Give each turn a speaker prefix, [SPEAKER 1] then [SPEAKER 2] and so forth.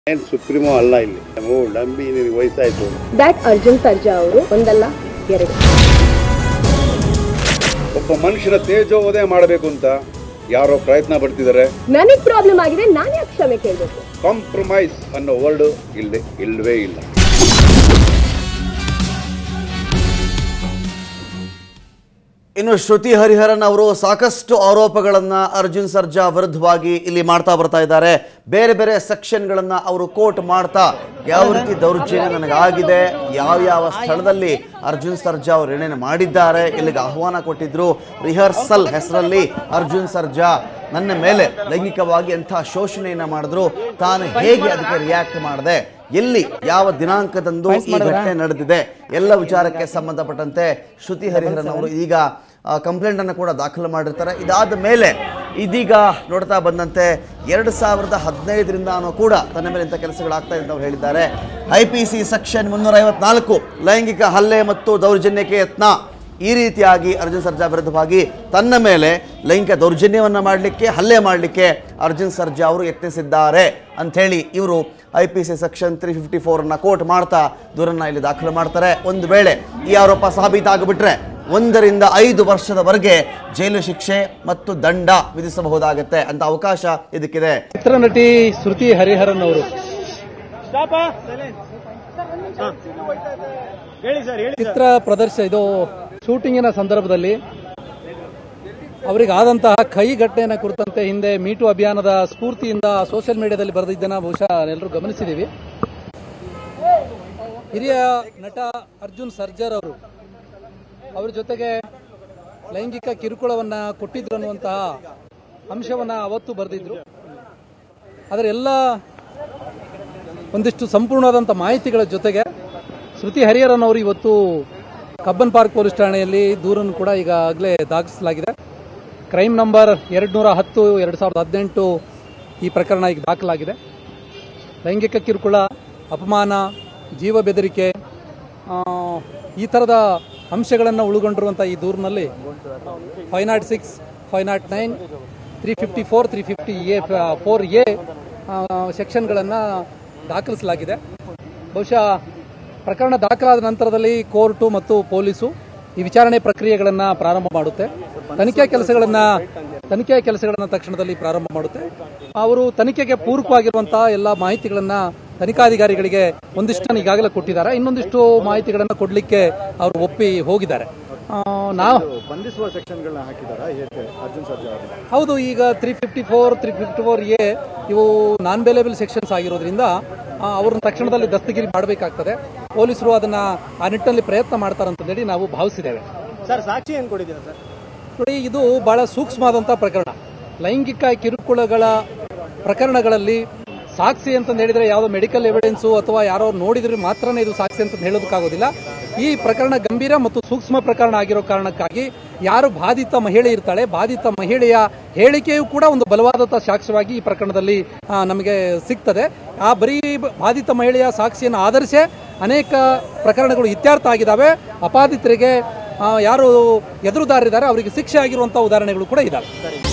[SPEAKER 1] ಏನು ಸುಪ್ರೀಮೋ ಅಲ್ಲ ಇಲ್ಲಿ ನಾವು ನಂಬಿ ನಿನಗೆ ವಯಸ್ಸಾಯ್ತು
[SPEAKER 2] ದ್ಯಾಟ್ ಅರ್ಜುನ್ ಸರ್ಜಾ ಅವರು ಒಂದಲ್ಲ ಎರಡು
[SPEAKER 1] ಒಬ್ಬ ಮನುಷ್ಯನ ತೇಜೋವಧೆ ಮಾಡಬೇಕು ಅಂತ ಯಾರೋ ಪ್ರಯತ್ನ ಪಡ್ತಿದ್ದಾರೆ
[SPEAKER 2] ನನಗ್ ಪ್ರಾಬ್ಲಮ್ ಆಗಿದೆ ನಾನು ಯಾಕೆ ಕ್ಷಮೆ ಕೇಳಬೇಕು
[SPEAKER 1] ಕಾಂಪ್ರಮೈಸ್ ಅನ್ನೋ ವರ್ಡ್ ಇಲ್ಲದೆ ಇಲ್ಲವೇ ಇಲ್ಲ
[SPEAKER 3] ಇನ್ನು ಶ್ರುತಿ ಹರಿಹರನ್ ಅವರು ಸಾಕಷ್ಟು ಆರೋಪಗಳನ್ನು ಅರ್ಜುನ್ ಸರ್ಜಾ ವಿರುದ್ಧವಾಗಿ ಇಲ್ಲಿ ಮಾಡ್ತಾ ಬರ್ತಾ ಇದ್ದಾರೆ ಬೇರೆ ಬೇರೆ ಸೆಕ್ಷನ್ಗಳನ್ನು ಅವರು ಕೋಟ್ ಮಾಡ್ತಾ ಯಾವ ರೀತಿ ದೌರ್ಜನ್ಯ ನನಗಾಗಿದೆ ಯಾವ ಯಾವ ಸ್ಥಳದಲ್ಲಿ ಅರ್ಜುನ್ ಸರ್ಜಾ ಅವರು ಏನೇನು ಮಾಡಿದ್ದಾರೆ ಇಲ್ಲಿಗೆ ಆಹ್ವಾನ ಕೊಟ್ಟಿದ್ರು ರಿಹರ್ಸಲ್ ಹೆಸರಲ್ಲಿ ಅರ್ಜುನ್ ಸರ್ಜಾ ನನ್ನ ಮೇಲೆ ಲೈಂಗಿಕವಾಗಿ ಎಂಥ ಶೋಷಣೆಯನ್ನು ಮಾಡಿದ್ರು ತಾನು ಹೇಗೆ ಅದಕ್ಕೆ ರಿಯಾಕ್ಟ್ ಮಾಡಿದೆ ಎಲ್ಲಿ ಯಾವ ದಿನಾಂಕದಂದು ಈ ಘಟನೆ ನಡೆದಿದೆ ಎಲ್ಲ ವಿಚಾರಕ್ಕೆ ಸಂಬಂಧಪಟ್ಟಂತೆ ಶ್ರುತಿ ಹರಿಹರನ್ ಅವರು ಈಗ ಕಂಪ್ಲೇಂಟ್ ಅನ್ನು ಕೂಡ ದಾಖಲು ಮಾಡಿರ್ತಾರೆ ಇದಾದ ಮೇಲೆ ಇದೀಗ ನೋಡ್ತಾ ಬಂದಂತೆ ಎರಡು ಸಾವಿರದ ಹದಿನೈದರಿಂದಾನೂ ಕೂಡ ತನ್ನ ಮೇಲೆ ಇಂಥ ಕೆಲಸಗಳಾಗ್ತಾ ಇದೆ ಅಂತ ಅವ್ರು ಹೇಳಿದ್ದಾರೆ ಐ ಪಿ ಸಿ ಸೆಕ್ಷನ್ ಮುನ್ನೂರ ಐವತ್ನಾಲ್ಕು ಲೈಂಗಿಕ ಹಲ್ಲೆ ಮತ್ತು ದೌರ್ಜನ್ಯಕ್ಕೆ ಯತ್ನ ಈ ರೀತಿಯಾಗಿ ಅರ್ಜುನ್ ಸರ್ಜಾ ವಿರುದ್ಧವಾಗಿ ತನ್ನ ಮೇಲೆ ಲೈಂಗಿಕ ದೌರ್ಜನ್ಯವನ್ನು ಮಾಡಲಿಕ್ಕೆ ಹಲ್ಲೆ ಮಾಡಲಿಕ್ಕೆ ಅರ್ಜುನ್ ಸರ್ಜಾ ಅವರು ಯತ್ನಿಸಿದ್ದಾರೆ ಅಂಥೇಳಿ ಇವರು I P C section three fifty ಫೋರನ್ನು ಕೋರ್ಟ್ ಮಾಡ್ತಾ ದೂರನ್ನು ಇಲ್ಲಿ ದಾಖಲು ಮಾಡ್ತಾರೆ ಒಂದು ವೇಳೆ ಈ ಆರೋಪ ಸಾಬೀತಾಗಿಬಿಟ್ರೆ ಒಂದರಿಂದ ಐದು ವರ್ಷದವರೆಗೆ ಜೈಲು ಶಿಕ್ಷೆ ಮತ್ತು ದಂಡ ವಿಧಿಸಬಹುದಾಗುತ್ತೆ ಅಂತ ಅವಕಾಶ ಇದಕ್ಕಿದೆ
[SPEAKER 4] ಚಿತ್ರನಟಿ ಶ್ರುತಿ ಹರಿಹರನ್ ಅವರು ಚಿತ್ರ ಪ್ರದರ್ಶ ಇದು ಶೂಟಿಂಗಿನ ಸಂದರ್ಭದಲ್ಲಿ ಅವರಿಗಾದಂತಹ ಕೈ ಘಟನೆಯನ್ನು ಕುರಿತಂತೆ ಹಿಂದೆ ಮೀಟು ಅಭಿಯಾನದ ಸ್ಫೂರ್ತಿಯಿಂದ ಸೋಷಿಯಲ್ ಮೀಡಿಯಾದಲ್ಲಿ ಬರೆದಿದ್ದನ್ನ ಬಹುಶಃ ಎಲ್ಲರೂ ಗಮನಿಸಿದ್ದೀವಿ ಹಿರಿಯ ನಟ ಅರ್ಜುನ್ ಸರ್ಜರ್ ಅವರು ಅವ್ರ ಜೊತೆಗೆ ಲೈಂಗಿಕ ಕಿರುಕುಳವನ್ನ ಕೊಟ್ಟಿದ್ರು ಅನ್ನುವಂತಹ ಅಂಶವನ್ನ ಅವತ್ತು ಬರೆದಿದ್ರು ಅದರ ಎಲ್ಲ ಒಂದಿಷ್ಟು ಸಂಪೂರ್ಣವಾದಂಥ ಮಾಹಿತಿಗಳ ಜೊತೆಗೆ ಶ್ರುತಿ ಹರಿಹರನ್ ಅವರು ಇವತ್ತು ಕಬ್ಬನ್ ಪಾರ್ಕ್ ಪೊಲೀಸ್ ಠಾಣೆಯಲ್ಲಿ ದೂರನ್ನು ಕೂಡ ಈಗಾಗಲೇ ದಾಖಲಿಸಲಾಗಿದೆ ಕ್ರೈಮ್ ನಂಬರ್ ಎರಡು ನೂರ ಹತ್ತು ಎರಡು ಸಾವಿರದ ಹದಿನೆಂಟು ಈ ಪ್ರಕರಣ ಈಗ ದಾಖಲಾಗಿದೆ ಲೈಂಗಿಕ ಕಿರುಕುಳ ಅಪಮಾನ ಜೀವ ಬೆದರಿಕೆ ಆ, ಈ ಥರದ ಅಂಶಗಳನ್ನು ಒಳಗೊಂಡಿರುವಂಥ ಈ ದೂರಿನಲ್ಲಿ five nought six five nought nine three fifty four three fifty A four A ಸೆಕ್ಷನ್ಗಳನ್ನು ದಾಖಲಿಸಲಾಗಿದೆ ಬಹುಶಃ ಪ್ರಕರಣ ದಾಖಲಾದ ನಂತರದಲ್ಲಿ ಕೋರ್ಟು ಮತ್ತು ಪೊಲೀಸು ಈ ವಿಚಾರಣೆ ಪ್ರಕ್ರಿಯೆಗಳನ್ನು ಪ್ರಾರಂಭ ಮಾಡುತ್ತೆ ತನಿಖೆ ಕೆಲಸಗಳನ್ನು ತನಿಖೆ ಕೆಲಸಗಳನ್ನು ತಕ್ಷಣದಲ್ಲಿ ಪ್ರಾರಂಭ ಮಾಡುತ್ತೆ ಅವರು ತನಿಖೆಗೆ ಪೂರಕವಾಗಿರುವಂತಹ ಎಲ್ಲ ಮಾಹಿತಿಗಳನ್ನು ತನಿಖಾಧಿಕಾರಿಗಳಿಗೆ ಒಂದಿಷ್ಟನ್ನು ಈಗಾಗಲೇ ಕೊಟ್ಟಿದ್ದಾರೆ ಇನ್ನೊಂದಿಷ್ಟು ಮಾಹಿತಿಗಳನ್ನು ಕೊಡಲಿಕ್ಕೆ ಅವರು ಒಪ್ಪಿ ಹೋಗಿದ್ದಾರೆ ಆ, ನಾವು
[SPEAKER 5] ಬಂಧಿಸುವ ಸೆಕ್ಷನ್ಗಳನ್ನ ಹಾಕಿದಾರಾ ಹೇಗೆ ಅರ್ಜುನ್ ಸರ್ಜಾ ಅವರು
[SPEAKER 4] ಹೌದು ಈಗ three fifty four three fifty four A ಇವು ನಾನ್ ಬೇಲೇಬಲ್ ಸೆಕ್ಷನ್ಸ್ ಆಗಿರೋದ್ರಿಂದ ಆ, ಅವ್ರನ್ನ ತಕ್ಷಣದಲ್ಲಿ ದಸ್ತಗಿರಿ ಮಾಡಬೇಕಾಗ್ತದೆ ಪೊಲೀಸರು ಅದನ್ನ ಆ ನಿಟ್ಟಿನಲ್ಲಿ ಪ್ರಯತ್ನ ಮಾಡ್ತಾರಂತೇಳಿ ನಾವು ಭಾವಿಸಿದ್ದೇವೆ
[SPEAKER 5] ಸರ್ ಸಾಕ್ಷಿ ಏನ್ ಕೊಟ್ಟಿದ್ದೀರಾ ಸರ್
[SPEAKER 4] ನೋಡಿ ಇದು ಬಹಳ ಸೂಕ್ಷ್ಮವಾದಂಥ ಪ್ರಕರಣ ಲೈಂಗಿಕ ಕಿರುಕುಳಗಳ ಪ್ರಕರಣಗಳಲ್ಲಿ ಸಾಕ್ಷಿ ಅಂತ ಹೇಳಿದ್ರೆ ಯಾವುದೋ ಮೆಡಿಕಲ್ ಎವಿಡೆನ್ಸು ಅಥವಾ ಯಾರೋ ನೋಡಿದ್ರೆ ಮಾತ್ರನೇ ಇದು ಸಾಕ್ಷಿ ಅಂತ ಹೇಳೋದಕ್ಕಾಗೋದಿಲ್ಲ ಈ ಪ್ರಕರಣ ಗಂಭೀರ ಮತ್ತು ಸೂಕ್ಷ್ಮ ಪ್ರಕರಣ ಆಗಿರೋ ಕಾರಣಕ್ಕಾಗಿ ಯಾರು ಬಾಧಿತ ಮಹಿಳೆ ಇರ್ತಾಳೆ ಬಾಧಿತ ಮಹಿಳೆಯ ಹೇಳಿಕೆಯೂ ಕೂಡ ಒಂದು ಬಲವಾದಂಥ ಸಾಕ್ಷ್ಯವಾಗಿ ಈ ಪ್ರಕರಣದಲ್ಲಿ ಆ, ನಮಗೆ ಸಿಗ್ತದೆ ಆ ಬರೀ ಬಾಧಿತ ಮಹಿಳೆಯ ಸಾಕ್ಷಿಯನ್ನು ಆಧರಿಸೇ ಅನೇಕ ಪ್ರಕರಣಗಳು ಇತ್ಯರ್ಥ ಆಗಿದ್ದಾವೆ ಅಪಾದಿತರಿಗೆ ಆ, ಯಾರು ಎದುರುದಾರಿದ್ದಾರೆ ಅವರಿಗೆ ಶಿಕ್ಷೆ ಆಗಿರುವಂಥ ಉದಾಹರಣೆಗಳು ಕೂಡ ಇದ್ದಾವೆ